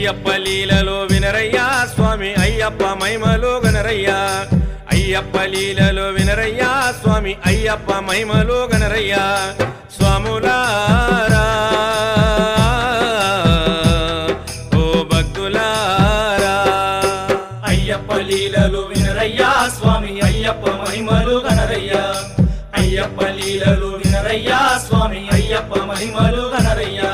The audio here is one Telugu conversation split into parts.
అయ్యప్ప లీలలో వినరయ్యా స్వామి అయ్యప్ప మహిమలో గనరయ్యా అయ్యప్ప లీలలో వినరయ్యా స్వామి అయ్యప్ప మహిమలో గనరయ్యా స్వాములారా ఓ భక్తులారా అయ్యప్ప లీలలు వినరయ్యా స్వామి అయ్యప్ప మహిమలు గనరయ్యా అయ్యప్ప లీలలు వినరయ్యా స్వామి అయ్యప్ప మహిమలు గనరయ్యా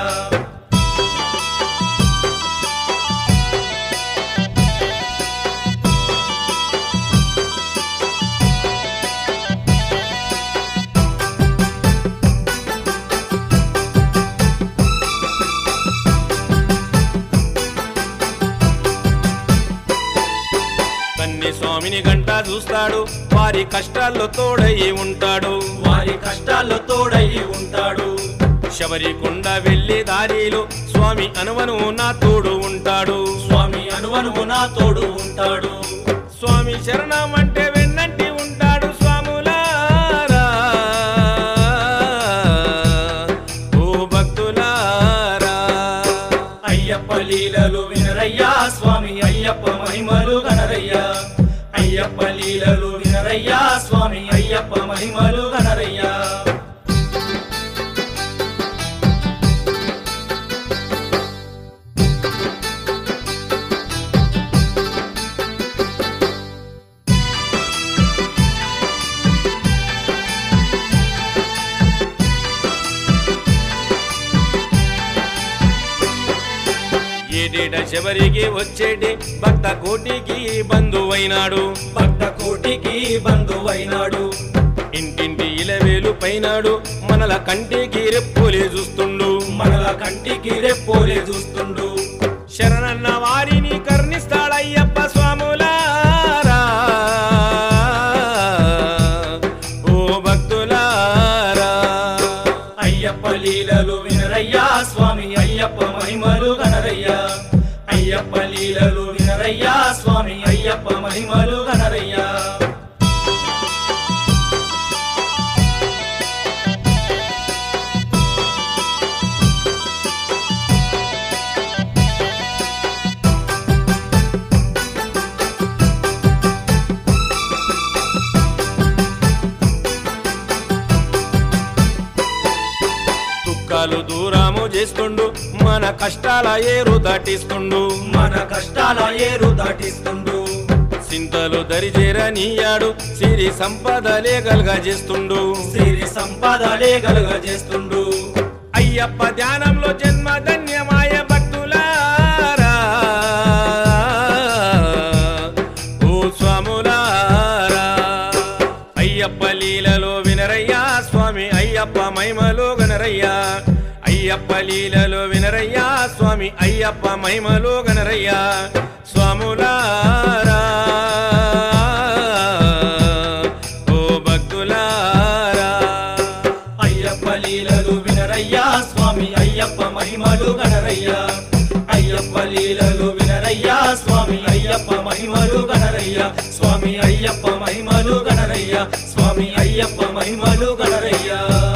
కన్ని స్వామిని గంట చూస్తాడు వారి కష్టాల్లో తోడయి ఉంటాడు వారి కష్టాల్లో తోడయి ఉంటాడు శబరికొండ వెళ్ళే దారిలో స్వామి అనువను నా తోడు ఉంటాడు స్వామి అనువనువు నా తోడు ఉంటాడు స్వామి శరణం అంటే వెన్నంటి ఉంటాడు స్వాములారా ఓ భక్తులారా అయ్యప్ప లీలలు వినరయ్యా స్వామి అయ్యప్ప మహిమలు గనరయ్యా అయ్యప్ప లీలలు వినరయ్యా స్వామి అయ్యప్ప మహిమలు గనరయ్యా ఏడేట శబరికి వచ్చేటి భక్త కోటికి బంధువైనాడు భక్త కోటికి బంధువైనాడు ఇంటింటి ఇలవేలు పైనాడు మనల కంటికి రెప్పులే చూస్తుండు మనల కంటికి రెప్పోలే చూస్తుండు శరణన్న వారిని కర్ణిస్తాడయ్యప్ప స్వాములారా ఓ భక్తులారా అయ్యప్ప లీలలు వినరయ్యా స్వామి అయ్యప్ప మహిమలు గనరయ్యా అయ్యప్ప లీలలు వినరయ్యా స్వామి అయ్యప్ప మహిమలు గనరయ్యా దుఃఖాలు దూరము చేస్తుండు మన కష్టాల ఏరు దాటిస్తుండు మన కష్టాల ఏరు దాటిస్తుండు చింతలు దరిచేరనీయాడు సిరి సంపదలే కలుగజేస్తుండు సిరి సంపదలే కలుగజేస్తుండు అయ్యప్ప ధ్యానంలో జన్మ ధన్యమాయ భక్తులారా ఓ స్వాములారా అయ్యప్ప లీలలో వినరయ్యా స్వామి అయ్యప్ప మహిమలో గనరయ్యా అయ్యప్ప లీలలో వినరయ్యా స్వామి అయ్యప్ప మహిమలో గనరయ్యా స్వాములారా ఓ భక్తులారా అయ్యప్ప లీలలు వినరయ్యా స్వామి అయ్యప్ప మహిమలు గనరయ్యా అయ్యప్ప లీలలు వినరయ్యా స్వామి అయ్యప్ప మహిమలు గనరయ్యా స్వామి అయ్యప్ప మహిమలు గనరయ్యా స్వామి అయ్యప్ప మహిమలు గనరయ్యా